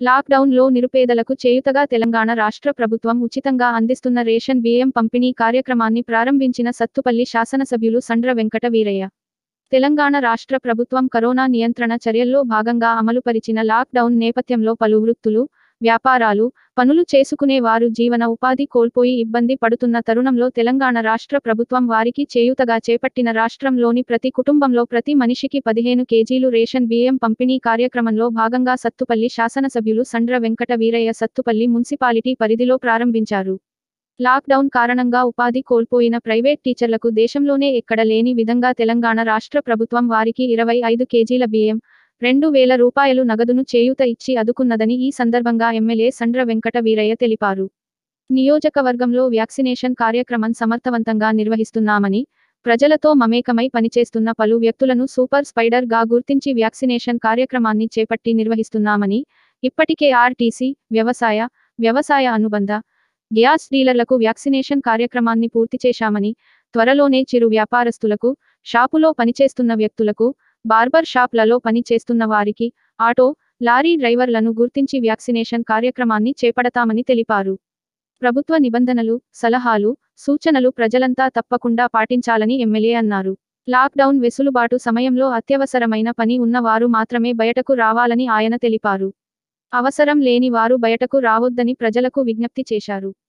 lockdown లో నిరుపేదలకు చేయుతగా తెలంగాణ రాష్ట్ర ప్రభుత్వం ఉచితంగా అందిస్తున్న రేషన్ బియ్యం పంపిణీ కార్యక్రమాన్ని ప్రారంభించిన సత్తుపల్లి శాసనసభ్యులు సండ్ర వెంకట వీరయ్య తెలంగాణ రాష్ట్ర ప్రభుత్వం కరోనా నియంత్రణ చర్యల్లో భాగంగా అమలుపరిచిన లాక్డౌన్ నేపథ్యంలో పలు వృత్తులు వ్యాపారాలు పనులు చేసుకునే వారు జీవన ఉపాధి కోల్పోయి ఇబ్బంది పడుతున్న తరుణంలో తెలంగాణ రాష్ట్ర ప్రభుత్వం వారికి చేయూతగా చేపట్టిన రాష్ట్రంలోని ప్రతి కుటుంబంలో ప్రతి మనిషికి పదిహేను కేజీలు రేషన్ బియ్యం పంపిణీ కార్యక్రమంలో భాగంగా సత్తుపల్లి శాసనసభ్యులు సండ్ర వెంకట వీరయ్య సత్తుపల్లి మున్సిపాలిటీ పరిధిలో ప్రారంభించారు లాక్డౌన్ కారణంగా ఉపాధి కోల్పోయిన ప్రైవేట్ టీచర్లకు దేశంలోనే ఎక్కడ లేని విధంగా తెలంగాణ రాష్ట్ర ప్రభుత్వం వారికి ఇరవై ఐదు కేజీల బియ్యం రెండు వేల రూపాయలు నగదును చేయూత ఇచ్చి అదుకున్నదని ఈ సందర్భంగా ఎమ్మెల్యే సండ్ర వెంకట వీరయ్య తెలిపారు నియోజకవర్గంలో వ్యాక్సినేషన్ కార్యక్రమం సమర్థవంతంగా నిర్వహిస్తున్నామని ప్రజలతో మమేకమై పనిచేస్తున్న పలు వ్యక్తులను సూపర్ స్పైడర్ గా గుర్తించి వ్యాక్సినేషన్ కార్యక్రమాన్ని చేపట్టి నిర్వహిస్తున్నామని ఇప్పటికే ఆర్టీసీ వ్యవసాయ వ్యవసాయ అనుబంధ గ్యాస్ డీలర్లకు వ్యాక్సినేషన్ కార్యక్రమాన్ని పూర్తి చేశామని త్వరలోనే చిరు వ్యాపారస్తులకు షాపులో పనిచేస్తున్న వ్యక్తులకు బార్బర్ షాప్లలో పని చేస్తున్న వారికి ఆటో లారీ డ్రైవర్లను గుర్తించి వ్యాక్సినేషన్ కార్యక్రమాన్ని చేపడతామని తెలిపారు ప్రభుత్వ నిబంధనలు సలహాలు సూచనలు ప్రజలంతా తప్పకుండా పాటించాలని ఎమ్మెల్యే అన్నారు లాక్డౌన్ వెసులుబాటు సమయంలో అత్యవసరమైన పని ఉన్న వారు మాత్రమే బయటకు రావాలని ఆయన తెలిపారు అవసరం లేని వారు బయటకు రావొద్దని ప్రజలకు విజ్ఞప్తి చేశారు